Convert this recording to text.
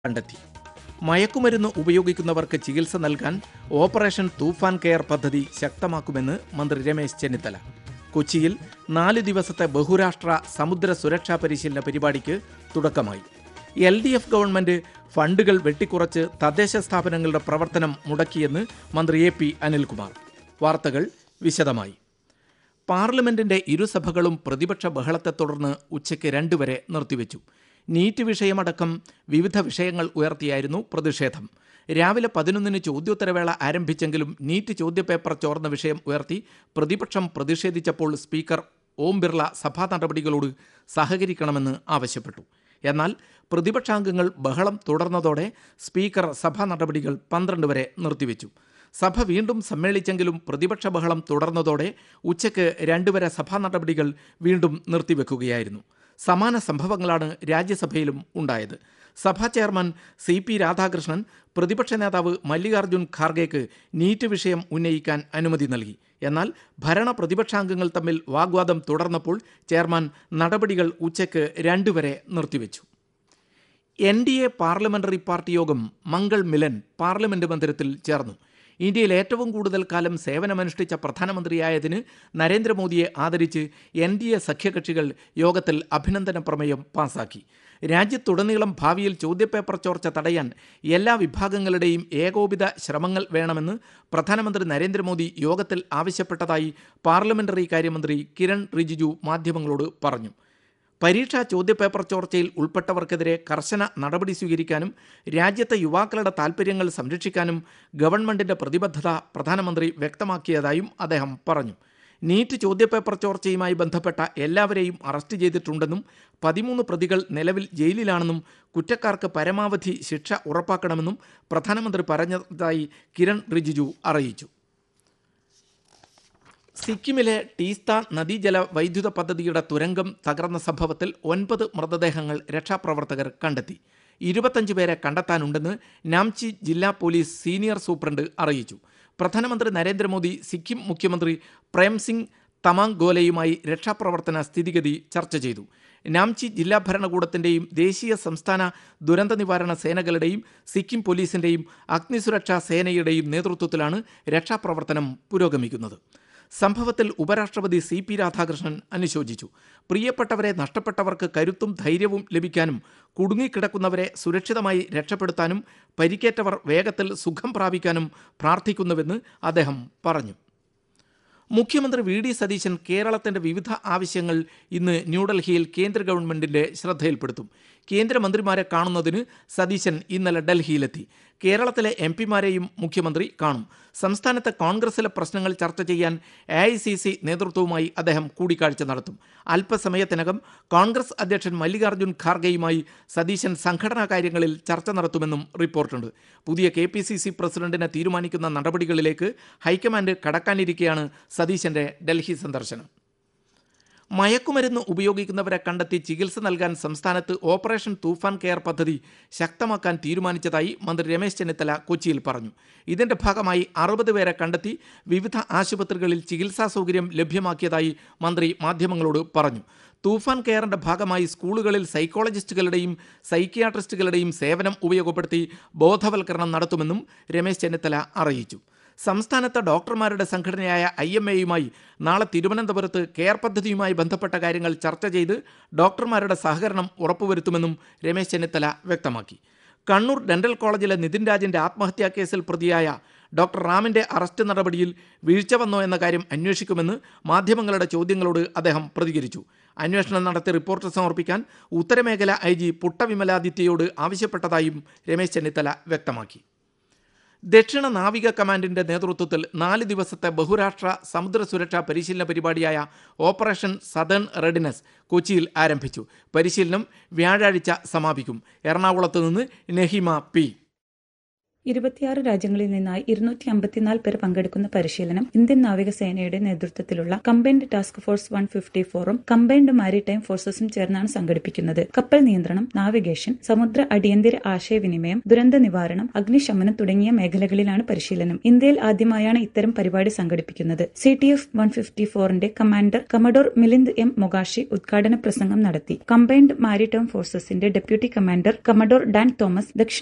കണ്ടെത്തി മയക്കുമരുന്ന് ഉപയോഗിക്കുന്നവർക്ക് ചികിത്സ നൽകാൻ ഓപ്പറേഷൻ തൂഫാൻ കെയർ പദ്ധതി ശക്തമാക്കുമെന്ന് മന്ത്രി രമേശ് ചെന്നിത്തല കൊച്ചിയിൽ നാല് ദിവസത്തെ ബഹുരാഷ്ട്ര സമുദ്ര സുരക്ഷാ പരിശീലന പരിപാടിക്ക് തുടക്കമായി എൽ ഡി എഫ് ഗവൺമെന്റ് ഫണ്ടുകൾ വെട്ടിക്കുറച്ച് തദ്ദേശ സ്ഥാപനങ്ങളുടെ പ്രവർത്തനം മുടക്കിയെന്ന് മന്ത്രി എ പി അനിൽകുമാർ വാർത്തകൾ വിശദമായി പാർലമെന്റിന്റെ ഇരുസഭകളും പ്രതിപക്ഷ ബഹളത്തെ തുടർന്ന് ഉച്ചയ്ക്ക് രണ്ട് വരെ നിർത്തിവെച്ചു നീറ്റ് വിഷയമടക്കം വിവിധ വിഷയങ്ങൾ ഉയർത്തിയായിരുന്നു പ്രതിഷേധം രാവിലെ പതിനൊന്നിന് ചോദ്യോത്തരവേള ആരംഭിച്ചെങ്കിലും നീറ്റ് ചോദ്യപേപ്പർ ചോർന്ന വിഷയം ഉയർത്തി പ്രതിപക്ഷം പ്രതിഷേധിച്ചപ്പോൾ സ്പീക്കർ ഓം ബിർള സഭാ നടപടികളോട് സഹകരിക്കണമെന്ന് ആവശ്യപ്പെട്ടു എന്നാൽ പ്രതിപക്ഷാംഗങ്ങൾ ബഹളം തുടർന്നതോടെ സ്പീക്കർ സഭാ നടപടികൾ പന്ത്രണ്ട് വരെ നിർത്തിവെച്ചു സഭ വീണ്ടും സമ്മേളിച്ചെങ്കിലും പ്രതിപക്ഷ ബഹളം തുടർന്നതോടെ ഉച്ചയ്ക്ക് രണ്ടുവരെ സഭാ നടപടികൾ വീണ്ടും നിർത്തിവെക്കുകയായിരുന്നു സമാന സംഭവങ്ങളാണ് രാജ്യസഭയിലും ഉണ്ടായത് സഭാ ചെയർമാൻ സി പി രാധാകൃഷ്ണൻ പ്രതിപക്ഷ നേതാവ് മല്ലികാർജ്ജുൻ ഖാർഗെക്ക് നീറ്റ് വിഷയം ഉന്നയിക്കാൻ അനുമതി നൽകി എന്നാൽ ഭരണ പ്രതിപക്ഷാംഗങ്ങൾ തമ്മിൽ വാഗ്വാദം തുടർന്നപ്പോൾ ചെയർമാൻ നടപടികൾ ഉച്ചയ്ക്ക് രണ്ടുവരെ നിർത്തിവെച്ചു N D A parliamentary party യോഗം മംഗൾ മിലൻ പാർലമെന്റ് മന്ദിരത്തിൽ ചേർന്നു ഇന്ത്യയിൽ ഏറ്റവും കൂടുതൽ കാലം സേവനമനുഷ്ഠിച്ച പ്രധാനമന്ത്രിയായതിന് നരേന്ദ്രമോദിയെ ആദരിച്ച് എൻ ഡി എ സഖ്യകക്ഷികൾ യോഗത്തിൽ അഭിനന്ദന പ്രമേയം പാസാക്കി രാജ്യത്തുടനീളം ഭാവിയിൽ ചോദ്യപേപ്പർ ചോർച്ച തടയാൻ എല്ലാ വിഭാഗങ്ങളുടെയും ഏകോപിത ശ്രമങ്ങൾ വേണമെന്ന് പ്രധാനമന്ത്രി നരേന്ദ്രമോദി യോഗത്തിൽ ആവശ്യപ്പെട്ടതായി പാർലമെന്ററി കാര്യമന്ത്രി കിരൺ റിജിജു മാധ്യമങ്ങളോട് പറഞ്ഞു പരീക്ഷാ ചോദ്യപേപ്പർ ചോർച്ചയിൽ ഉൾപ്പെട്ടവർക്കെതിരെ കർശന നടപടി സ്വീകരിക്കാനും രാജ്യത്തെ യുവാക്കളുടെ താൽപ്പര്യങ്ങൾ സംരക്ഷിക്കാനും ഗവൺമെന്റിന്റെ പ്രതിബദ്ധത പ്രധാനമന്ത്രി വ്യക്തമാക്കിയതായും അദ്ദേഹം പറഞ്ഞു നീറ്റ് ചോദ്യപേപ്പർ ചോർച്ചയുമായി ബന്ധപ്പെട്ട എല്ലാവരെയും അറസ്റ്റ് ചെയ്തിട്ടുണ്ടെന്നും പതിമൂന്ന് പ്രതികൾ നിലവിൽ ജയിലിലാണെന്നും കുറ്റക്കാർക്ക് പരമാവധി ശിക്ഷ ഉറപ്പാക്കണമെന്നും പ്രധാനമന്ത്രി പറഞ്ഞതായി കിരൺ റിജിജു അറിയിച്ചു സിക്കിമിലെ ടീസ്ത നദീജല വൈദ്യുത പദ്ധതിയുടെ തുരങ്കം തകർന്ന സംഭവത്തിൽ ഒൻപത് മൃതദേഹങ്ങൾ രക്ഷാപ്രവർത്തകർ കണ്ടെത്തി ഇരുപത്തഞ്ച് പേരെ കണ്ടെത്താനുണ്ടെന്ന് നാംചി ജില്ലാ പോലീസ് സീനിയർ സൂപ്രണ്ട് അറിയിച്ചു പ്രധാനമന്ത്രി നരേന്ദ്രമോദി സിക്കിം മുഖ്യമന്ത്രി പ്രേംസിംഗ് തമാങ് ഗോലയുമായി രക്ഷാപ്രവർത്തന സ്ഥിതിഗതി ചർച്ച ചെയ്തു നാംചി ജില്ലാ ഭരണകൂടത്തിന്റെയും ദേശീയ സംസ്ഥാന ദുരന്ത നിവാരണ സേനകളുടെയും സിക്കിം പോലീസിന്റെയും അഗ്നിസുരക്ഷാ സേനയുടെയും നേതൃത്വത്തിലാണ് രക്ഷാപ്രവർത്തനം പുരോഗമിക്കുന്നത് സംഭവത്തിൽ ഉപരാഷ്ട്രപതി സി പി രാധാകൃഷ്ണൻ അനുശോചിച്ചു പ്രിയപ്പെട്ടവരെ നഷ്ടപ്പെട്ടവർക്ക് കരുത്തും ധൈര്യവും ലഭിക്കാനും കുടുങ്ങിക്കിടക്കുന്നവരെ സുരക്ഷിതമായി രക്ഷപ്പെടുത്താനും പരിക്കേറ്റവർ വേഗത്തിൽ സുഖം പ്രാപിക്കാനും പ്രാർത്ഥിക്കുന്നുവെന്ന് അദ്ദേഹം പറഞ്ഞു മുഖ്യമന്ത്രി വി ഡി സതീശൻ കേരളത്തിന്റെ വിവിധ ആവശ്യങ്ങൾ ഇന്ന് ന്യൂഡൽഹിയിൽ കേന്ദ്ര ഗവൺമെന്റിന്റെ ശ്രദ്ധയിൽപ്പെടുത്തും കേന്ദ്രമന്ത്രിമാരെ കാണുന്നതിന് സതീശൻ ഇന്നലെ ഡൽഹിയിലെത്തി കേരളത്തിലെ എം പിമാരെയും മുഖ്യമന്ത്രി കാണും സംസ്ഥാനത്തെ കോൺഗ്രസിലെ പ്രശ്നങ്ങൾ ചർച്ച ചെയ്യാൻ എ ഐ സി സി നേതൃത്വവുമായി അദ്ദേഹം കൂടിക്കാഴ്ച നടത്തും അല്പസമയത്തിനകം കോൺഗ്രസ് അധ്യക്ഷൻ മല്ലികാർജ്ജുൻ ഖാർഗെയുമായി സതീശൻ സംഘടനാ കാര്യങ്ങളിൽ ചർച്ച നടത്തുമെന്നും റിപ്പോർട്ടുണ്ട് പുതിയ കെ പി സി സി പ്രസിഡന്റിനെ തീരുമാനിക്കുന്ന നടപടികളിലേക്ക് ഹൈക്കമാൻഡ് കടക്കാനിരിക്കെയാണ് സതീശന്റെ ഡൽഹി സന്ദർശനം മയക്കുമരുന്ന് ഉപയോഗിക്കുന്നവരെ കണ്ടെത്തി ചികിത്സ നൽകാൻ സംസ്ഥാനത്ത് ഓപ്പറേഷൻ തൂഫാൻ കെയർ പദ്ധതി ശക്തമാക്കാൻ തീരുമാനിച്ചതായി മന്ത്രി രമേശ് ചെന്നിത്തല കൊച്ചിയിൽ പറഞ്ഞു ഇതിന്റെ ഭാഗമായി അറുപത് പേരെ കണ്ടെത്തി വിവിധ ആശുപത്രികളിൽ ചികിത്സാ സൗകര്യം ലഭ്യമാക്കിയതായി മന്ത്രി മാധ്യമങ്ങളോട് പറഞ്ഞു തൂഫാൻ കെയറിന്റെ ഭാഗമായി സ്കൂളുകളിൽ സൈക്കോളജിസ്റ്റുകളുടെയും സൈക്കിയാട്രിസ്റ്റുകളുടെയും സേവനം ഉപയോഗപ്പെടുത്തി ബോധവൽക്കരണം നടത്തുമെന്നും രമേശ് ചെന്നിത്തല അറിയിച്ചു സംസ്ഥാനത്തെ ഡോക്ടർമാരുടെ സംഘടനയായ ഐ എം എയുമായി നാളെ തിരുവനന്തപുരത്ത് കെയർ പദ്ധതിയുമായി ബന്ധപ്പെട്ട കാര്യങ്ങൾ ചർച്ച ചെയ്ത് ഡോക്ടർമാരുടെ സഹകരണം ഉറപ്പുവരുത്തുമെന്നും രമേശ് ചെന്നിത്തല വ്യക്തമാക്കി കണ്ണൂർ ഡെന്റൽ കോളേജിലെ നിതിൻ രാജിന്റെ ആത്മഹത്യാ കേസിൽ പ്രതിയായ ഡോക്ടർ റാമിന്റെ അറസ്റ്റ് നടപടിയിൽ വീഴ്ച വന്നോ എന്ന കാര്യം അന്വേഷിക്കുമെന്ന് മാധ്യമങ്ങളുടെ ചോദ്യങ്ങളോട് അദ്ദേഹം പ്രതികരിച്ചു അന്വേഷണം നടത്തി റിപ്പോർട്ട് സമർപ്പിക്കാൻ ഉത്തരമേഖല ഐ ജി പുട്ടവിമലാദിത്യയോട് ആവശ്യപ്പെട്ടതായും രമേശ് ചെന്നിത്തല വ്യക്തമാക്കി ദക്ഷിണ നാവിക കമാൻഡിന്റെ നേതൃത്വത്തിൽ നാല് ദിവസത്തെ ബഹുരാഷ്ട്ര സമുദ്ര സുരക്ഷാ പരിശീലന പരിപാടിയായ ഓപ്പറേഷൻ സദേൺ റെഡിനസ് കൊച്ചിയിൽ ആരംഭിച്ചു പരിശീലനം വ്യാഴാഴ്ച സമാപിക്കും എറണാകുളത്ത് നിന്ന് നെഹിമ പി ഇരുപത്തിയാറ് രാജ്യങ്ങളിൽ നിന്നായി ഇരുന്നൂറ്റി അമ്പത്തിനാല് പേർ പങ്കെടുക്കുന്ന പരിശീലനം ഇന്ത്യൻ നാവികസേനയുടെ നേതൃത്വത്തിലുള്ള combined task force one fifty ഫോറും കമ്പൈൻഡ് മാരിടൈം ഫോഴ്സസും ചേർന്നാണ് സംഘടിപ്പിക്കുന്നത് കപ്പൽ നിയന്ത്രണം നാവിഗേഷൻ സമുദ്ര അടിയന്തര ആശയവിനിമയം ദുരന്ത നിവാരണം അഗ്നിശമനം തുടങ്ങിയ മേഖലകളിലാണ് പരിശീലനം ഇന്ത്യയിൽ ആദ്യമായാണ് ഇത്തരം പരിപാടി സംഘടിപ്പിക്കുന്നത് C T F one fifty ഫോറിന്റെ commander commodore Milind M Mokashi ഉദ്ഘാടന പ്രസംഗം നടത്തി കമ്പൈൻഡ് മാരിടൈം ഫോഴ്സസിന്റെ deputy commander commodore Dan Thomas ദക്ഷിണ